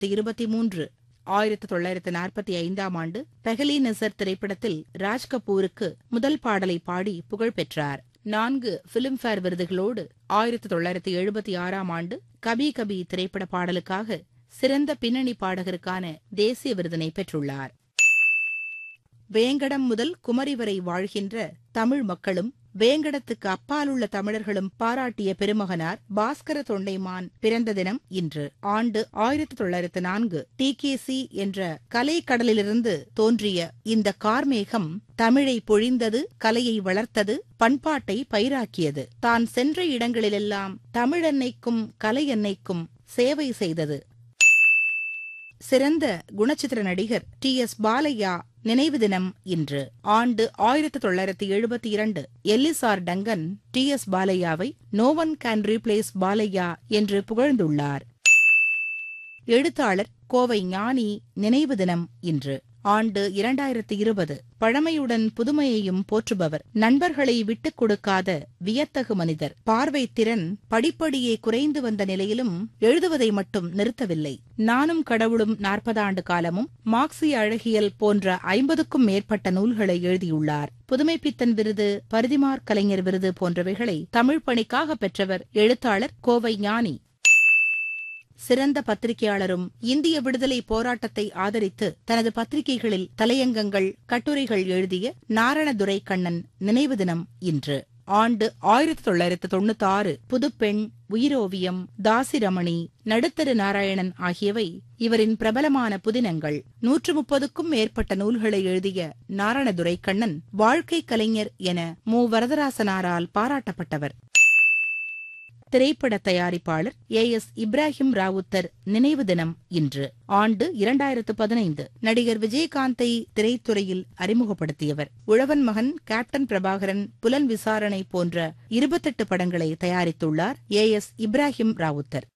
இரண்டாயிரத்து இருபத்தி மூன்று ஆயிரத்து தொள்ளாயிரத்து நாற்பத்தி ஐந்தாம் ஆண்டு பெஹலி நசர் திரைப்படத்தில் ராஜ் கபூருக்கு முதல் பாடலை பாடி புகழ் பெற்றார் நான்கு பிலிம்பேர் விருதுகளோடு ஆயிரத்து தொள்ளாயிரத்து எழுபத்தி ஆறாம் ஆண்டு கபி கபி திரைப்பட பாடலுக்காக சிறந்த பின்னணி பாடகருக்கான தேசிய விருதினை பெற்றுள்ளார் வேங்கடம் முதல் குமரி வரை வாழ்கின்ற தமிழ் மக்களும் வேங்கடத்துக்கு அப்பாலுள்ள தமிழர்களும் பாராட்டிய பெருமகனார் பாஸ்கர தொண்டைமான் பிறந்த தினம் இன்று ஆண்டு ஆயிரத்தி தொள்ளாயிரத்து நான்கு டி கே சி என்ற கலை கடலிலிருந்து தோன்றிய இந்த கார்மேகம் தமிழை பொழிந்தது கலையை வளர்த்தது பண்பாட்டை பயிராக்கியது தான் சென்ற இடங்களிலெல்லாம் தமிழன்னைக்கும் கலையன்னைக்கும் சேவை செய்தது சிறந்த குணச்சித்திர நடிகர் டி எஸ் பாலையா நினைவு தினம் இன்று ஆண்டு ஆயிரத்து தொள்ளாயிரத்து எழுபத்தி இரண்டு எல்லிசார் டங்கன் டி எஸ் பாலையாவை no one can replace Balaiah என்று புகழ்ந்துள்ளார் எழுத்தாளர் கோவை ஞானி நினைவு தினம் இன்று ஆண்டு இரண்டாயிரத்து இருபது பழமையுடன் புதுமையையும் போற்றுபவர் நண்பர்களை விட்டுக் கொடுக்காத வியத்தகு மனிதர் பார்வை திறன் படிப்படியே குறைந்து வந்த நிலையிலும் எழுதுவதை மட்டும் நிறுத்தவில்லை நானும் கடவுளும் நாற்பதாண்டு காலமும் மார்க்சிய அழகியல் போன்ற ஐம்பதுக்கும் மேற்பட்ட நூல்களை எழுதியுள்ளார் புதுமைப்பித்தன் விருது பரிதிமார் கலைஞர் விருது போன்றவைகளை தமிழ் பணிக்காக பெற்றவர் எழுத்தாளர் கோவை ஞானி சிறந்த பத்திரிகையாளரும் இந்திய விடுதலை போராட்டத்தை ஆதரித்து தனது பத்திரிகைகளில் தலையங்கங்கள் கட்டுரைகள் எழுதிய நாரணதுரை கண்ணன் நினைவு தினம் இன்று ஆண்டு ஆயிரத்தி தொள்ளாயிரத்து தொண்ணூத்தி ஆறு புதுப்பெண் உயிரோவியம் தாசிரமணி நடுத்தரு நாராயணன் ஆகியவை இவரின் பிரபலமான புதினங்கள் நூற்று முப்பதுக்கும் மேற்பட்ட நூல்களை எழுதிய நாரணதுரை கண்ணன் வாழ்க்கை கலைஞர் என மு வரதராசனாரால் பாராட்டப்பட்டவர் திரைப்பட தயாரிப்பாளர் ஏ எஸ் இப்ராஹிம் ராவுத்தர் நினைவு தினம் இன்று ஆண்டு இரண்டாயிரத்து பதினைந்து நடிகர் விஜயகாந்தை திரைத்துறையில் அறிமுகப்படுத்தியவர் உழவன் மகன் கேப்டன் பிரபாகரன் புலன் விசாரணை போன்ற இருபத்தெட்டு படங்களை தயாரித்துள்ளார் ஏ எஸ் இப்ராஹிம் ராவுத்தர்